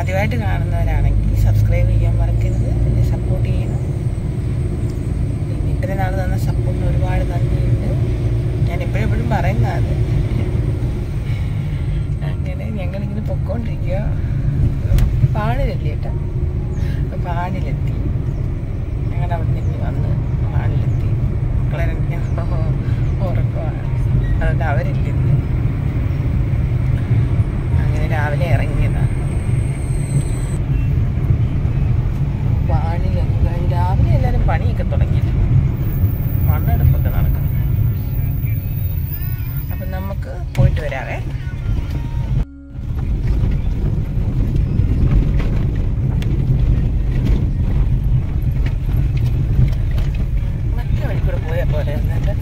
ആദ്യമായിട്ട് കാണുന്നവരാണെങ്കിൽ സബ്സ്ക്രൈബ് ചെയ്യാൻ മറക്കരുത് എന്നെ സപ്പോർട്ട് ചെയ്യണം പിന്നെ ഇത്രയും നാൾ തന്ന സപ്പോർട്ടിന് ഒരുപാട് നന്ദിയുണ്ട് ഞാൻ എപ്പോഴും എപ്പോഴും പറയുന്നതാണ് അങ്ങനെ ഞങ്ങളിങ്ങനെ പൊക്കോണ്ടിരിക്കുക പാണിലല്ലേ കേട്ടോ പാണിലെത്തി ഞങ്ങളുടെ അവിടെ നിന്ന് വന്ന് പാണിലെത്തി മക്കളെ രണ്ടിനും ഉറക്കമാണ് അതുകൊണ്ട് അവരില്ലെന്ന് അങ്ങനെ രാവിലെ ഇറങ്ങിയതാണ് പാണിലൊക്കെ കഴിഞ്ഞ് രാവിലെ എല്ലാവരും പണിയൊക്കെ തുടങ്ങിയില്ല മണ്ണെടുപ്പൊക്കെ നടക്കണം അപ്പം നമുക്ക് പോയിട്ട് വരാവേ മറ്റേ വഴി കൂടെ പോയാൽ പോലെ എന്നിട്ട്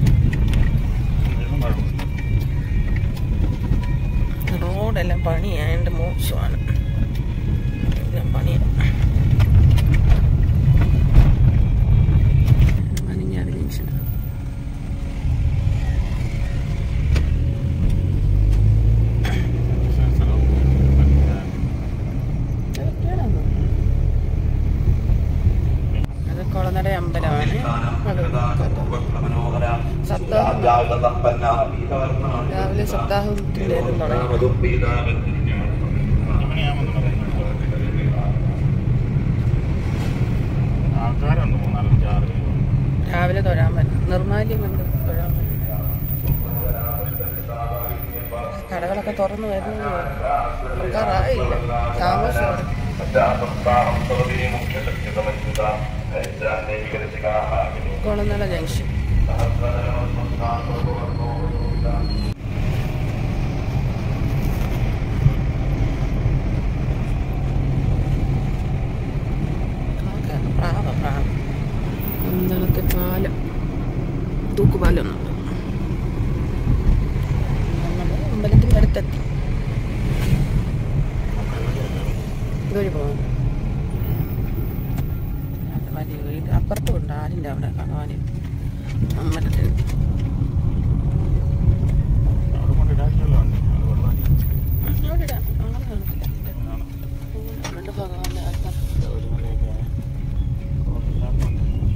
റോഡെല്ലാം പണിയായതുകൊണ്ട് മോശമാണ് എല്ലാം പണിയാണ് പണിഞ്ഞാറ് ജംഗ്ഷനാണ് അത് കുളനട അമ്പലമാണ് സപ്താഹം രാവിലെ സപ്താഹത്തിൻ്റെ തുടങ്ങി ആൾക്കാരുണ്ട് മൂന്നാലഞ്ചാറ് രാവിലെ തൊഴാൻ പറ്റും നിർമാല്യം കൊണ്ട് തൊഴാൻ പറ്റും കടകളൊക്കെ തുറന്നു വരുന്നു തുറക്കാറായില്ല താമസമാണ് കുളനട ജംഗ്ഷൻ കാക്കയാണ് പ്രാവ പ്രാവ അന്തളത്തെ പാലം തൂക്കുപാലൊന്നുണ്ട് നമ്മൾ അമ്പലത്തിൻ്റെ അടുത്തെത്തി ഇതുവഴി പോകാം അത് വലിയ വീട് അപ്പുറത്തും ഉണ്ട് ആരിൻ്റെ അവിടെ കാണാൻ അമ്പലത്തിൽ അവിടെ കൊണ്ട് ഇടാക്കിയല്ലോ അത് വെള്ളം അവിടെ ഇടാം അങ്ങനെ കാണത്തില്ല രണ്ട് ഭഗവാന്റെ ആൾക്കാർ ഒരു മണിയൊക്കെ ഇല്ലാത്തതുകൊണ്ട്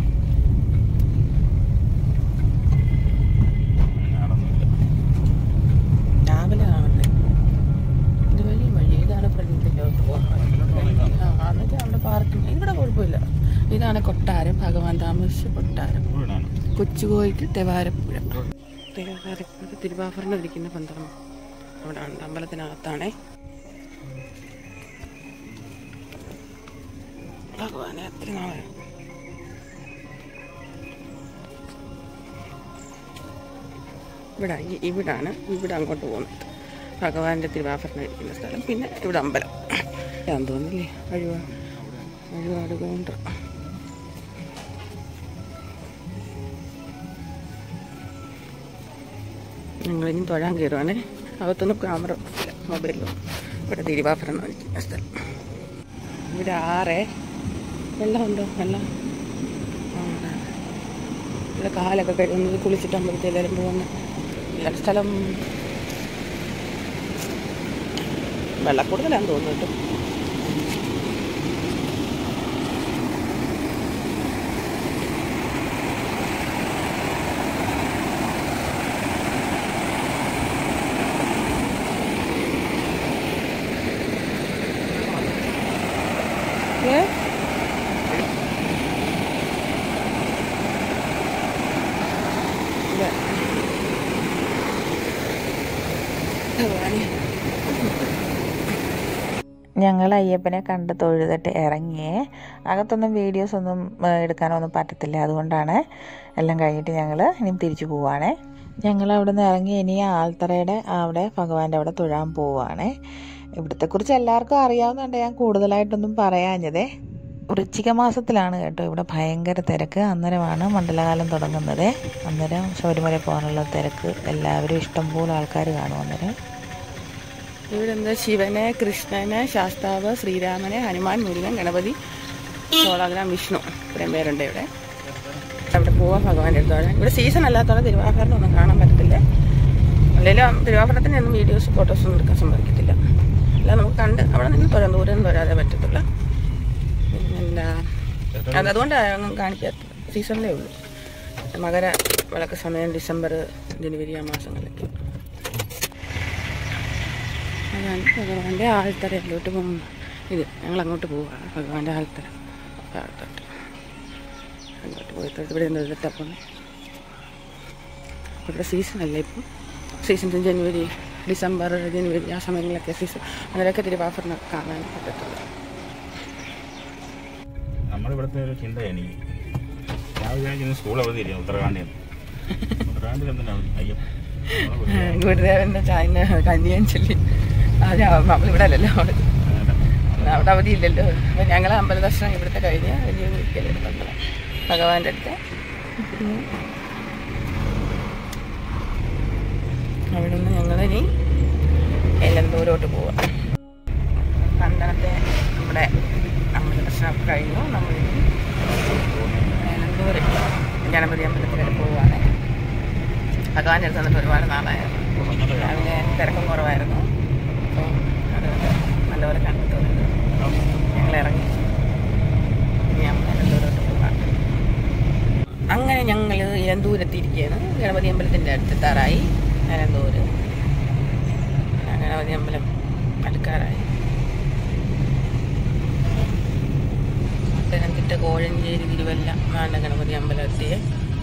നടന്നില്ല രാവിലെ കാണുന്നത് ഇത് വലിയ വഴി ഇതാണ് ഫ്രണ്ടിലോട്ട് പോകുന്നത് ആ എന്നിട്ട് അവിടെ പാർക്കിംഗ് ഇവിടെ കുഴപ്പമില്ല ഇതാണ് കൊട്ടാരം ഭഗവാൻ താമസിച്ച കൊട്ടാരം വീടാണ് കൊച്ചുകോയിക്ക് തെവാരപ്പുഴ തെവാരപ്പുഴ തിരുവാഭരണം ഇരിക്കുന്ന പന്ത്രണ്ട് അവിടെ ഉണ്ട് അമ്പലത്തിനകത്താണേ ഭഗവാനെ അത്ര നാളെ ഇവിടെ ഈ- ഇവിടാണ് ഇവിടെ അങ്ങോട്ട് പോകുന്നത് ഭഗവാന്റെ തിരുവാഭരണം ഇരിക്കുന്ന സ്ഥലം പിന്നെ ഇവിടെ അമ്പലം ഞാൻ തോന്നില്ലേ വഴിപാ വഴിപാട് കൗണ്ടർ ഞങ്ങളിനി തൊഴാൻ കയറുവാണേ അകത്തൊന്നും ക്യാമറ ഇല്ല മൊബൈലിലോ ഇവിടെ തിരുവാഭരണം ഇരിക്കുന്ന സ്ഥലം ഇവിടെ ആറേ വെള്ളമുണ്ടോ വെള്ളം ആ, ഉണ്ട്. ഇവിടെ കാലൊക്കെ കഴുകുന്നത് കുളിച്ചിട്ട് അമ്പലത്തിൽ എല്ലാവരും പോകുന്ന എല്ലാ സ്ഥലം വെള്ളക്കൂടുതലാന്ന് തോന്നുന്നു കേട്ടോ ഏ ഇല്ല. ഭഗവാനെ ഞങ്ങൾ അയ്യപ്പനെ കണ്ട് തൊഴുതിട്ട് ഇറങ്ങിയേ അകത്തൊന്നും വീഡിയോസ് ഒന്നും ഏ, എടുക്കാനൊന്നും പറ്റത്തില്ല അതുകൊണ്ടാണ് എല്ലാം കഴിഞ്ഞിട്ട് ഞങ്ങൾ ഇനി തിരിച്ചു പോവാണേ ഞങ്ങൾ അവിടെ നിന്ന് ഇറങ്ങി ഇനി ആൽത്തറയുടെ അവിടെ ഭഗവാന്റെ അവിടെ തൊഴാൻ പോവാണേ ഇവിടത്തെ കുറിച്ച് എല്ലാവർക്കും അറിയാവുന്നതുകൊണ്ട് ഞാൻ കൂടുതലായിട്ടൊന്നും പറയാഞ്ഞതേ വൃശ്ചിക മാസത്തിലാണ് കേട്ടോ ഇവിടെ ഭയങ്കര തിരക്ക് അന്നേരമാണ് മണ്ഡലകാലം തുടങ്ങുന്നത് അന്നേരം ശബരിമല പോകാനുള്ള തിരക്ക് എല്ലാവരും ഇഷ്ടംപോലെ ആൾക്കാർ കാണും അന്നേരം ഇവിടെ എന്താ ശിവനെ കൃഷ്ണനെ ശാസ്താവ് ശ്രീരാമനെ ഹനുമാൻ മുരുകൻ ഗണപതി സോളാഗ്രാം വിഷ്ണു ഇത്രയും പേരുണ്ട് ഇവിടെ അവിടെ പോവാൻ ഭഗവാന്റെ അടുത്തോടെ ഇവിടെ സീസൺ അല്ലാത്തോടെ തിരുവാഭരണം ഒന്നും കാണാൻ പറ്റത്തില്ല അല്ലെങ്കിൽ തിരുവാഭരണത്തിന് ഒന്നും വീഡിയോസ് ഫോട്ടോസ് ഒന്നും എടുക്കാൻ സമ്മതിക്കത്തില്ല എല്ലാം നമുക്ക് കണ്ട് അവിടെ നിന്ന് തൊഴാൻ ദൂരെ നിന്ന് തൊഴാതെ പറ്റത്തുള്ള പിന്നെന്താ അത് അതുകൊണ്ട് അങ്ങ് കാണിക്കാത്ത സീസണിലേ ഉള്ളൂ മകര വിളക്ക് സമയം ഡിസംബർ ജനുവരി ആ മാസങ്ങളിലൊക്കെ അതാണ് ഭഗവാന്റെ ആൾത്തറയിലോട്ട് പോകും ഇത് ഞങ്ങൾ അങ്ങോട്ട് പോവുക ഭഗവാന്റെ ആൾത്തറ താഴത്തോട്ട് അങ്ങോട്ട് പോയി തൊഴുത്ത് ഇവിടെ നിന്ന് തൊഴുതിട്ടപ്പം ഇവിടെ സീസണല്ലേ ഇപ്പം സീസൺ ജനുവരി ഡിസംബർ ജനുവരി ആ സമയങ്ങളിലൊക്കെ സീസൺ അതിലൊക്കെ തിരുവാഭരണം കാണാൻ പറ്റത്തുള്ളൂ നമ്മളിവിടുത്തെ ഒരു ചിന്ത എനിക്ക് ഞാൻ വിചാരിക്കുന്നു സ്കൂൾ അവധിയില്ല ഉത്തരാഖണ്ഡിൽ ഉത്തരാഖണ്ഡിൽ എന്തിനാ അവധി? അയ്യപ്പ ഗുരുദേവന്റെ ചായന് കഞ്ഞിയും ചൊല്ലി അത് നമ്മളിവിടെ അല്ലല്ലോ അവിടെ അവിടെ അവധിയില്ലല്ലോ അപ്പം ഞങ്ങൾ അമ്പല ദർശനം ഇവിടുത്തെ കഴിഞ്ഞ് വലിയ കുളിക്കലെടുത്തുണ്ട് ഭഗവാന്റെ അടുത്ത് ഉം. അവിടെ നിന്ന് ഞങ്ങളിനി എലന്തൂരോട്ട് പോവാം പന്തളത്തെ നമ്മുടെ അമ്പല ദർശനം കഴിഞ്ഞു നമ്മളിനി എലന്തൂർ ഗണപതി അമ്പലത്തിലേക്ക് പോവുകയാണ് ഭഗവാന്റെ അടുത്ത് വന്നിട്ട് ഒരുപാട് നാളായിരുന്നു രാവിലെ തിരക്കും കുറവായിരുന്നു അപ്പോൾ അതുകൊണ്ട് നല്ലപോലെ കണ്ടു തോന്നുന്നു ഞങ്ങൾ ഇറങ്ങി ഇനി അമ്പലത്തോട്ട് പോകാം അങ്ങനെ ഞങ്ങൾ ഇലന്തൂരെത്തിയിരിക്കുകയാണ് ഗണപതി അമ്പലത്തിൻ്റെ അടുത്തെത്താറായി നിലന്തൂര് ഗണപതി അമ്പലം അടുക്കാറായി പത്തനംതിട്ട കോഴഞ്ചേരി തിരുവല്ല നാണ്ട ഗണപതി അമ്പലം എത്തിയേ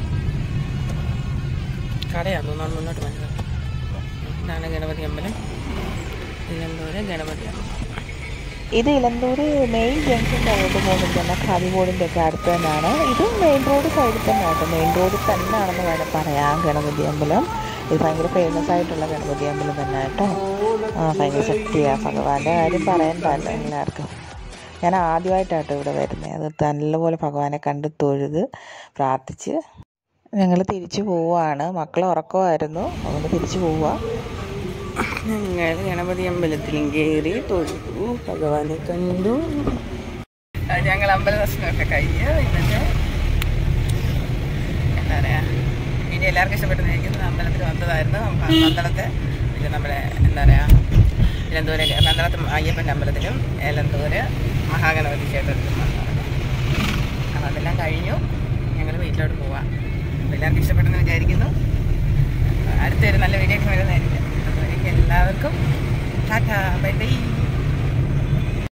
കടയാന്ന് തോന്നുന്നു മുന്നോട്ട് മനസ്സിലാക്കാം ഇതാണ് ഗണപതി അമ്പലം ഇലന്തൂര് ഗണപതി അമ്പലം ഇത് ഇലന്തൂര് മെയിൻ ജംഗ്ഷൻ്റെ അങ്ങോട്ട് പോകുമ്പോൾ തന്നെ ഖാദി ബോർഡിൻ്റെ ഒക്കെ അടുത്ത് തന്നെയാണ് ഇത് മെയിൻ റോഡ് സൈഡിൽ തന്നെ ആട്ടോ മെയിൻ റോഡിൽ തന്നെയാണെന്ന് വേണം പറയാം ഗണപതി അമ്പലം ഇത് ഭയങ്കര ഫേമസ് ആയിട്ടുള്ള ഗണപതി അമ്പലം തന്നെ കേട്ടോ ആ ഭയങ്കര ശക്തിയാണ് ഭഗവാന്റെ കാര്യം പറയണ്ടല്ലോ എല്ലാവർക്കും ഞാൻ ആദ്യമായിട്ടാട്ടോ ഇവിടെ വരുന്നത് അത് നല്ലപോലെ ഭഗവാനെ കണ്ട് തൊഴുത് പ്രാർത്ഥിച്ച് ഞങ്ങൾ തിരിച്ചു പോവുകയാണ് മക്കൾ ഉറക്കമായിരുന്നു അതുകൊണ്ട് തിരിച്ചു പോവുക ഞങ്ങൾ ഗണപതി അമ്പലത്തിൽ കയറി തൊഴുതു ഭഗവാനെ കണ്ടു ആ, ഞങ്ങൾ അമ്പല ദർശനമൊക്കെ കഴിഞ്ഞ് ഇന്നത്തെ എന്താ പറയാ വീഡിയോ എല്ലാവർക്കും ഇഷ്ടപ്പെട്ടെന്നിരിക്കുന്നു അമ്പലത്തിൽ വന്നതായിരുന്നു അമ്പ- പന്തളത്തെ ഇത് നമ്മുടെ എന്താ പറയാ ഇലന്തൂര് പന്തളത്ത് അയ്യപ്പൻ്റെ അമ്പലത്തിലും ഏലന്തൂര് മഹാഗണപതി ക്ഷേത്രത്തിലും വന്നതാണ് അപ്പോൾ അതെല്ലാം കഴിഞ്ഞു ഞങ്ങൾ വീട്ടിലോട്ട് പോവാം അപ്പോൾ എല്ലാവർക്കും ഇഷ്ടപ്പെട്ടെന്ന് വിചാരിക്കുന്നു അടുത്തൊരു നല്ല വീഡിയോ ഒക്കെ വരുന്നതായിരിക്കും അപ്പോൾ എല്ലാവർക്കും ടാറ്റാ ബൈ ബൈ